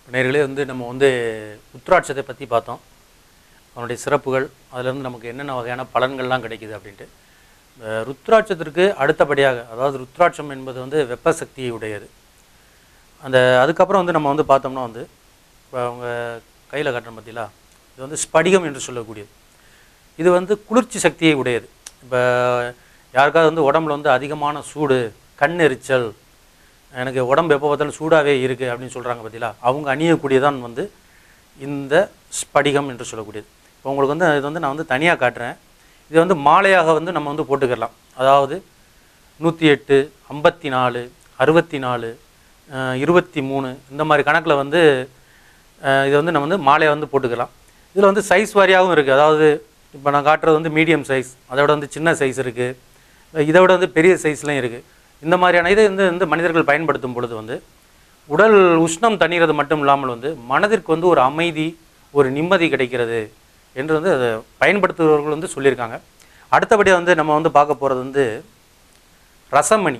நேர்களே வந்து நம்ம வந்து உத்ராட்சத்தை பற்றி பார்த்தோம் அதனுடைய சிறப்புகள் அதிலிருந்து நமக்கு என்னென்ன வகையான பலன்கள்லாம் கிடைக்குது அப்படின்ட்டு இந்த ருத்ராட்சத்திற்கு அடுத்தபடியாக அதாவது ருத்ராட்சம் என்பது வந்து வெப்ப சக்தியை உடையது அந்த அதுக்கப்புறம் வந்து நம்ம வந்து பார்த்தோம்னா வந்து இப்போ அவங்க கையில் காட்டுற பார்த்தீங்களா இது வந்து ஸ்படிகம் என்று சொல்லக்கூடியது இது வந்து குளிர்ச்சி சக்தியை உடையது இப்போ யாருக்காவது வந்து உடம்புல வந்து அதிகமான சூடு கண் எரிச்சல் எனக்கு உடம்பு எப்போ பார்த்தாலும் சூடாகவே இருக்குது அப்படின்னு சொல்கிறாங்க பார்த்தீங்களா அவங்க அணியக்கூடியதான் வந்து இந்த ஸ்படிகம் என்று சொல்லக்கூடியது இப்போ உங்களுக்கு வந்து இது வந்து நான் வந்து தனியாக காட்டுறேன் இது வந்து மாலையாக வந்து நம்ம வந்து போட்டுக்கலாம் அதாவது நூற்றி எட்டு ஐம்பத்தி நாலு அறுபத்தி நாலு இருபத்தி மூணு இந்த மாதிரி கணக்கில் வந்து அஹ், இதை வந்து நம்ம வந்து மாலையை வந்து போட்டுக்கலாம் இதில் வந்து சைஸ் வாரியாகவும் இருக்குது அதாவது இப்போ நான் காட்டுறது வந்து மீடியம் சைஸ் அதை விட வந்து சின்ன சைஸ் இருக்குது இதை விட வந்து பெரிய சைஸ்லையும் இருக்குது இந்த மாதிரியான இதை வந்து வந்து மனிதர்கள் பயன்படுத்தும் பொழுது வந்து உடல் உஷ்ணம் தணிகிறது மட்டும் இல்லாமல் வந்து மனதிற்கு வந்து ஒரு அமைதி ஒரு நிம்மதி கிடைக்கிறது என்று வந்து அதை பயன்படுத்துபவர்கள் வந்து சொல்லியிருக்காங்க அடுத்தபடியாக வந்து நம்ம வந்து பார்க்க போகிறது வந்து ரசமணி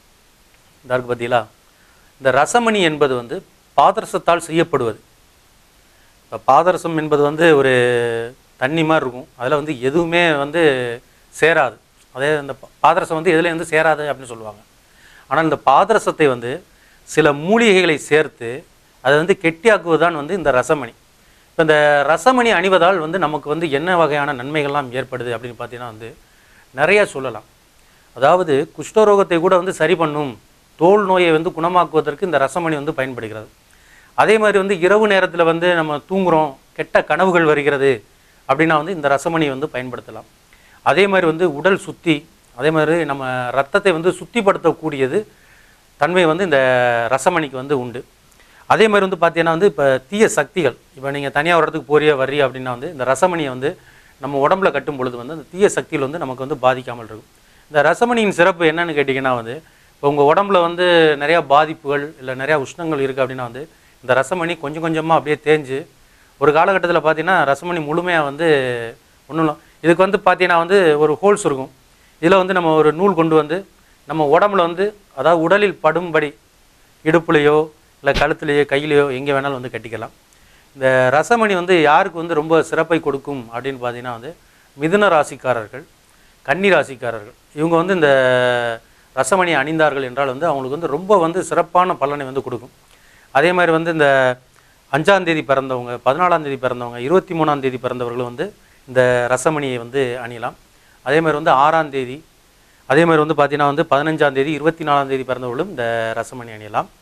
இந்த இருக்கு பார்த்தீங்களா இந்த ரசமணி என்பது வந்து பாதரசத்தால் செய்யப்படுவது இப்போ பாதரசம் என்பது வந்து ஒரு தண்ணி மாதிரி இருக்கும் அதில் வந்து எதுவுமே வந்து சேராது அதே அந்த பா- பாதரசம் வந்து எதுலேயும் வந்து சேராது அப்படின்னு சொல்லுவாங்க ஆனால் இந்த பாதரசத்தை வந்து சில மூலிகைகளை சேர்த்து அதை வந்து கெட்டியாக்குவது தான் வந்து இந்த ரசமணி இப்போ இந்த ரசமணி அணிவதால் வந்து நமக்கு வந்து என்ன வகையான நன்மைகள்லாம் ஏற்படுது அப்படின்னு பார்த்தீங்கன்னா வந்து நிறைய சொல்லலாம் அதாவது குஷ்டரோகத்தை கூட வந்து சரி பண்ணும் தோல் நோயை வந்து குணமாக்குவதற்கு இந்த ரசமணி வந்து பயன்படுகிறது அதே மாதிரி வந்து இரவு நேரத்தில் வந்து நம்ம தூங்குறோம் கெட்ட கனவுகள் வருகிறது அப்படின்னா வந்து இந்த ரசமணி வந்து பயன்படுத்தலாம் அதே மாதிரி வந்து உடல் சுத்தி அதே மாதிரி நம்ம ரத்தத்தை வந்து சுத்திப்படுத்தக்கூடியது தன்மை வந்து இந்த ரசமணிக்கு வந்து உண்டு அதே மாதிரி வந்து பார்த்தீங்கன்னா வந்து இப்போ தீய சக்திகள் இப்போ நீங்கள் தனியாக ஒரு இடத்துக்கு போறிய வர்றீ அப்படின்னா வந்து இந்த ரசமணியை வந்து நம்ம உடம்புல கட்டும் பொழுது வந்து அந்த தீய சக்திகள் வந்து நமக்கு வந்து பாதிக்காமல் இருக்கும் இந்த ரசமணியின் சிறப்பு என்னன்னு கேட்டிங்கன்னா வந்து இப்போ உங்கள் உடம்புல வந்து நிறையா பாதிப்புகள் இல்லை நிறையா உஷ்ணங்கள் இருக்குது அப்படின்னா வந்து இந்த ரசமணி கொஞ்சம் கொஞ்சமாக அப்படியே தேஞ்சு ஒரு காலகட்டத்தில் பார்த்தீங்கன்னா ரசமணி முழுமையாக வந்து ஒன்றும் இல்லை இதுக்கு வந்து பார்த்தீங்கன்னா வந்து ஒரு ஹோல்ஸ் இருக்கும் இதில் வந்து நம்ம ஒரு நூல் கொண்டு வந்து நம்ம உடம்புல வந்து அதாவது உடலில் படும்படி இடுப்புலையோ இல்லை கழுத்துலையோ கையிலையோ எங்கே வேணாலும் வந்து கட்டிக்கலாம் இந்த ரசமணி வந்து யாருக்கு வந்து ரொம்ப சிறப்பை கொடுக்கும் அப்படின்னு பார்த்தீங்கன்னா வந்து மிதுன ராசிக்காரர்கள் கன்னி ராசிக்காரர்கள் இவங்க வந்து இந்த ரசமணி அணிந்தார்கள் என்றால் வந்து அவங்களுக்கு வந்து ரொம்ப வந்து சிறப்பான பலனை வந்து கொடுக்கும் அதே மாதிரி வந்து இந்த அஞ்சாம் தேதி பிறந்தவங்க பதினாலாம் தேதி பிறந்தவங்க இருபத்தி மூணாம் தேதி பிறந்தவர்கள் வந்து இந்த ரசமணியை வந்து அணியலாம் அதே மாதிரி வந்து ஆறாம் தேதி அதே மாதிரி வந்து பார்த்தீங்கன்னா வந்து பதினஞ்சாம் தேதி இருபத்தி நாலாம் தேதி பிறந்தவர்களும் இந்த ரசமணி அணியலாம்